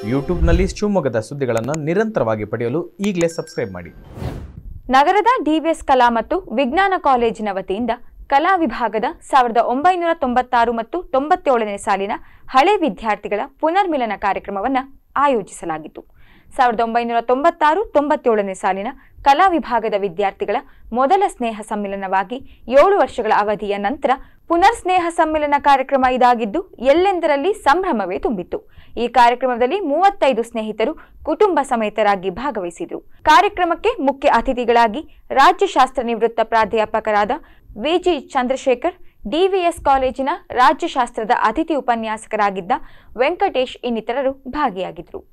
ಯೂಟ್ಯೂಬ್ನಲ್ಲಿ ಶಿವಮೊಗ್ಗದ ಸುದ್ದಿಗಳನ್ನು ನಿರಂತರವಾಗಿ ಪಡೆಯಲು ಈಗಲೇ ಸಬ್ಸ್ಕ್ರೈಬ್ ಮಾಡಿ ನಗರದ ಡಿವಿಎಸ್ ಕಲಾ ಮತ್ತು ವಿಜ್ಞಾನ ಕಾಲೇಜಿನ ವತಿಯಿಂದ ಕಲಾ ವಿಭಾಗದ ಸಾವಿರದ ಒಂಬೈನೂರ ತೊಂಬತ್ತಾರು ಮತ್ತು ತೊಂಬತ್ತೇಳನೇ ಸಾಲಿನ ಹಳೆ ವಿದ್ಯಾರ್ಥಿಗಳ ಪುನರ್ಮಿಲನ ಕಾರ್ಯಕ್ರಮವನ್ನು ಆಯೋಜಿಸಲಾಗಿತ್ತು ಸಾವಿರದ ಒಂಬೈನೂರ ತೊಂಬತ್ತಾರು ತೊಂಬತ್ತೇಳನೇ ಸಾಲಿನ ಕಲಾ ವಿಭಾಗದ ವಿದ್ಯಾರ್ಥಿಗಳ ಮೊದಲ ಸ್ನೇಹ ಸಮ್ಮಿಲನವಾಗಿ ಏಳು ವರ್ಷಗಳ ಅವಧಿಯ ನಂತರ ಪುನರ್ ಸ್ನೇಹ ಸಮ್ಮಿಲನ ಕಾರ್ಯಕ್ರಮ ಇದಾಗಿದ್ದು ಎಲ್ಲೆಂದರಲ್ಲಿ ಸಂಭ್ರಮವೇ ತುಂಬಿತ್ತು ಈ ಕಾರ್ಯಕ್ರಮದಲ್ಲಿ ಮೂವತ್ತೈದು ಸ್ನೇಹಿತರು ಕುಟುಂಬ ಸಮೇತರಾಗಿ ಭಾಗವಹಿಸಿದರು ಕಾರ್ಯಕ್ರಮಕ್ಕೆ ಮುಖ್ಯ ಅತಿಥಿಗಳಾಗಿ ರಾಜ್ಯಶಾಸ್ತ್ರ ನಿವೃತ್ತ ಪ್ರಾಧ್ಯಾಪಕರಾದ ವಿಜಿ ಚಂದ್ರಶೇಖರ್ ಡಿವಿಎಸ್ ಕಾಲೇಜಿನ ರಾಜ್ಯಶಾಸ್ತ್ರದ ಅತಿಥಿ ಉಪನ್ಯಾಸಕರಾಗಿದ್ದ ವೆಂಕಟೇಶ್ ಇನ್ನಿತರರು ಭಾಗಿಯಾಗಿದ್ದರು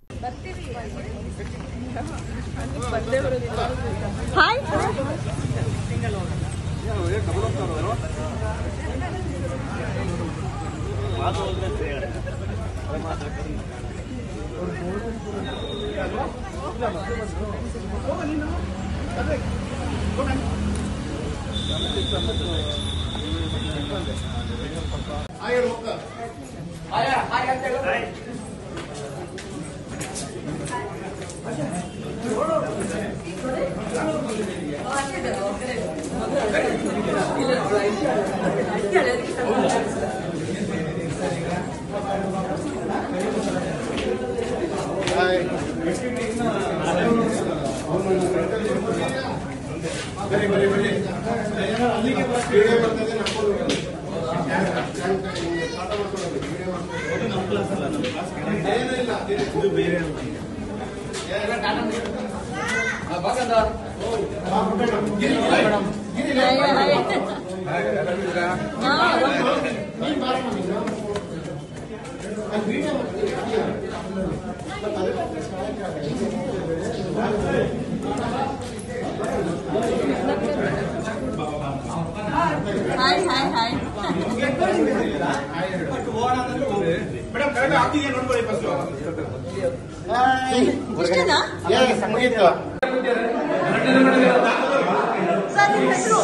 ಹಾಯ್ ಹಾಯ್ ಹಾಯ್ ಇಷ್ಟೇನಾ ಸರ್ ನಿಮ್ಮ ಹೆಸರು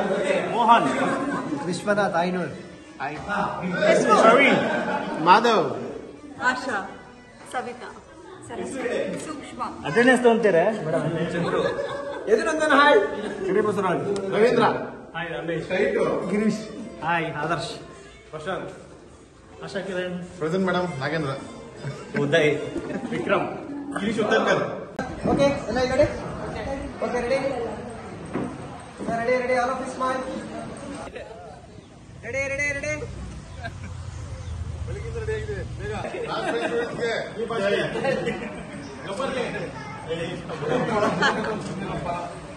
ವಿಶ್ವನಾಥ್ ಐನೂರ್ ಹೆಸರು ಮಾಧವ್ ಆಶಾ ಸವಿತಾ ಸೂಕ್ಷ್ಮ ಅಟೆಂಡೆನ್ಸ್ ತಗೊಂತೀರಾ Yadunandan hi Ravindra Girish hi Adarsh Prashanth Asha Kiran present madam Nagendra Uday Vikram Girish Uttarkar okay ಎಲ್ಲ ಈ ಕಡೆ okay ready ready ready all of smile ready ready ready ಈ ಭಾಷೆ